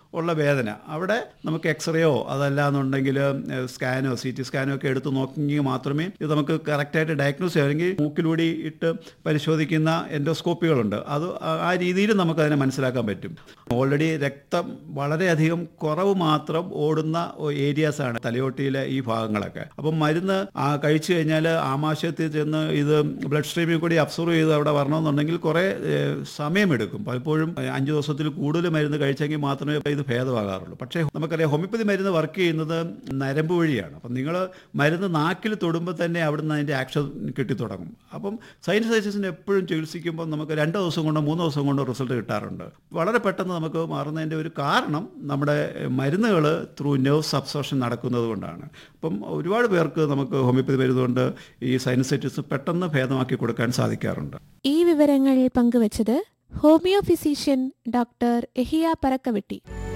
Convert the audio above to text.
ഉള്ള വേദന അവിടെ നമുക്ക് എക്സ്റേയോ അതല്ലാന്നുണ്ടെങ്കിൽ സ്കാനോ സി ടി സ്കാനോ ഒക്കെ എടുത്ത് നോക്കിയെങ്കിൽ മാത്രമേ ഇത് നമുക്ക് കറക്റ്റായിട്ട് ഡയഗ്നോസ് ചെയ്യാം അല്ലെങ്കിൽ മൂക്കിലൂടെ ഇട്ട് പരിശോധിക്കുന്ന എൻഡോസ്കോപ്പികളുണ്ട് അത് ആ- ആ രീതിയിൽ നമുക്കതിനെ മനസ്സിലാക്കാൻ പറ്റും ഓൾറെഡി രക്തം വളരെയധികം കുറവ് മാത്രം ഓടുന്ന ഏരിയാസാണ് തലയോട്ടിയിലെ ഈ ഭാഗങ്ങളൊക്കെ അപ്പം മരുന്ന് ആ കഴിച്ചു കഴിഞ്ഞാൽ ആമാശയത്തിൽ ചെന്ന് ഇത് ബ്ലഡ് സ്ട്രീമിൽ കൂടി അബ്സർവ് ചെയ്ത് അവിടെ വരണമെന്നുണ്ടെങ്കിൽ കുറേ ഏഹ്, സമയമെടുക്കും പലപ്പോഴും ഏഹ്, അഞ്ച് ദിവസത്തിൽ കൂടുതൽ മരുന്ന് കഴിച്ചെങ്കിൽ മാത്രമേ ഇത് ഭേദമാകാറുള്ളൂ പക്ഷേ നമുക്കറിയാം ഹോമിയോപ്പതി മരുന്ന് വർക്ക് ചെയ്യുന്നത് നരമ്പ് വഴിയാണ് അപ്പം നിങ്ങൾ മരുന്ന് നാക്കിൽ തൊടുമ്പോൾ തന്നെ അവിടുന്ന് അതിൻ്റെ ആക്ഷൻ കിട്ടിത്തുടങ്ങും അപ്പം സൈനസൈറ്റിസിന് എപ്പോഴും ചികിത്സിക്കുമ്പോൾ നമുക്ക് രണ്ട് ദിവസം കൊണ്ടോ മൂന്ന് ദിവസം കൊണ്ടോ റിസൾട്ട് കിട്ടാറുണ്ട് വളരെ പെട്ടെന്ന് നമുക്ക് മാറുന്നതിൻ്റെ ഒരു കാരണം നമ്മുടെ മരുന്നുകൾ ത്രൂ നെർവ് സബ്സോഷൻ നടക്കുന്നത് കൊണ്ടാണ് അപ്പം ഒരുപാട് പേർക്ക് നമുക്ക് ഹോമിയോപ്പതി മരുന്നുകൊണ്ട് ഈ സൈനസൈറ്റിസ് പെട്ടെന്ന് ഭേദമാക്കി കൊടുക്കാൻ സാധിക്കാറുണ്ട് ഈ വിവരങ്ങൾ പങ്കുവച്ചത് ഹോമിയോ ഫിസീഷ്യൻ ഡോക്ടർ എഹിയ പറക്കവെട്ടി